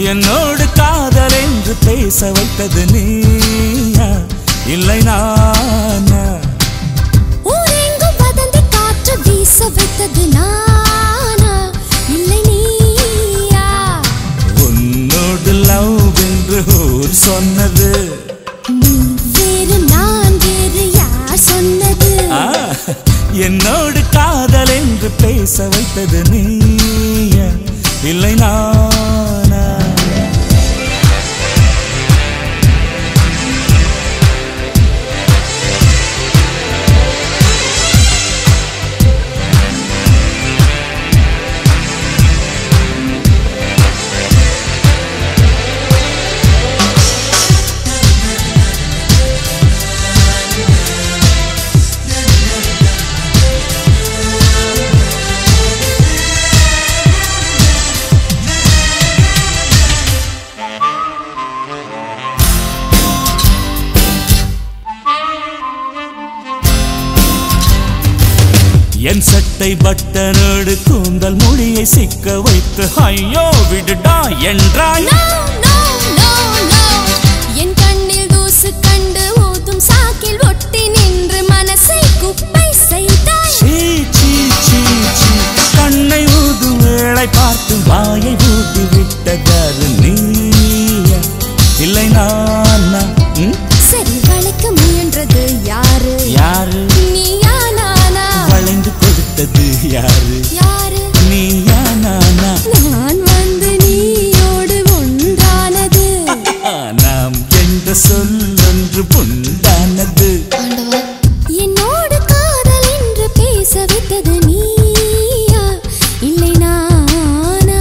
என்னோடு காதல் என்று பேச வைத்தது நீயா இல்லை நானா ஊரெங்கும் வதந்தி காற்று வீச வைத்தது நானா இல்லை நீயா உன்னோடு லவ் என்று ஊர் சொன்னது நீ வேறு நான் வேறு யார் சொன்னது ஆ, என்னோடு காதல் என்று பேச வைத்தது நீயா இல்லை நானா என் சட்டை பட்டனோடு கூந்தல் மொழியை சிக்க வைத்து ஐயோ விடுடா என்றாய் No, no, no, no. என் கண்ணில் தூசு கண்டு ஊதும் சாக்கில் ஒட்டி நின்று மனசை குப்பை செய்தாய் சீ, சீ, சீ, சீ. கண்ணை ஊதும் வேளை பார்த்து வாயை ஊதி விட்டதாரு நீயா இல்லை நானா ம்? சரி வளைக்க முயன்றது யாரு யாரு நீயா நானா வளைந்து கொடுத்தது யாரு யாரு நீயா நானா நான் வந்து நீயோடு ஒன்றானது ஆ, நாம் என்ற சொல்லொன்று புண்டானது ஆண்டவா என்னோடு காதல் என்று பேச வைத்தது நீயா இல்லை நானா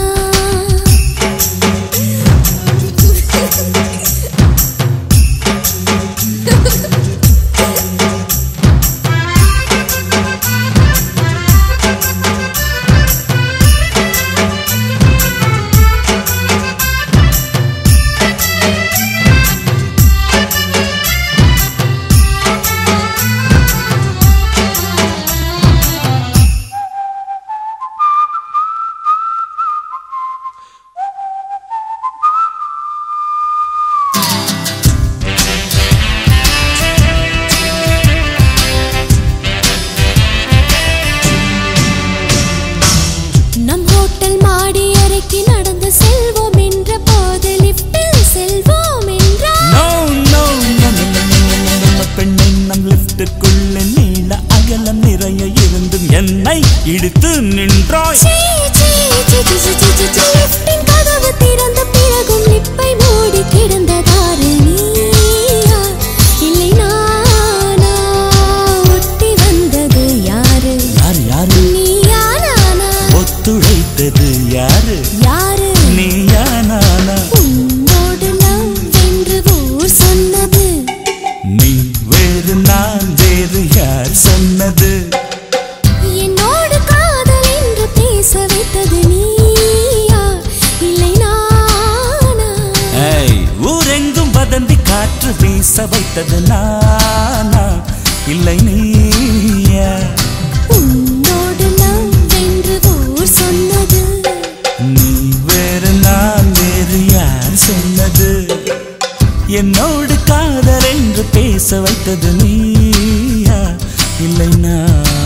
நம் ஹோட்டல் மாடி அறைக்கு நடந்து செல்வோம் என்ற போது லிப்டில் செல்வோம் என்றார் No, no, no, no, no, no, no, no, no, பெண்ணை நம் லிப்டுக்குள்ள நீள அகலம் நிறைய இருந்தும் என்னை இடித்து நின்றாய் சீ, சீ, சீ, சீ, சீ, சீ, சீ, சீ. லிப்டின் கதவு திறந்த பிறகும் லிப்பை மூடி கிடந்ததாரு நீயா இல்லை நானா ஒட்டி வந்தது யாரு யார் யாரு நீயா நானா ஒத்துழைத்தது யாரு யாரு நீயா நானா உன்னோடு லவ் என்று ஊர் சொன்னது நீ வேறு நான் வேறு யார் சொன்னது என்னோடு காதல் என்று பேச வைத்தது நீயா இல்லை நானா ஏய், ஊரெங்கும் வதந்தி காற்று வீச வைத்தது நானா இல்லை நீயா உன்னோடு லவ் என்று ஊர் சொன்னது நீ வேறு நான் வேறு யார் சொன்னது என்னோடு காதல் என்று பேச வைத்தது நீயா இல்லை நான்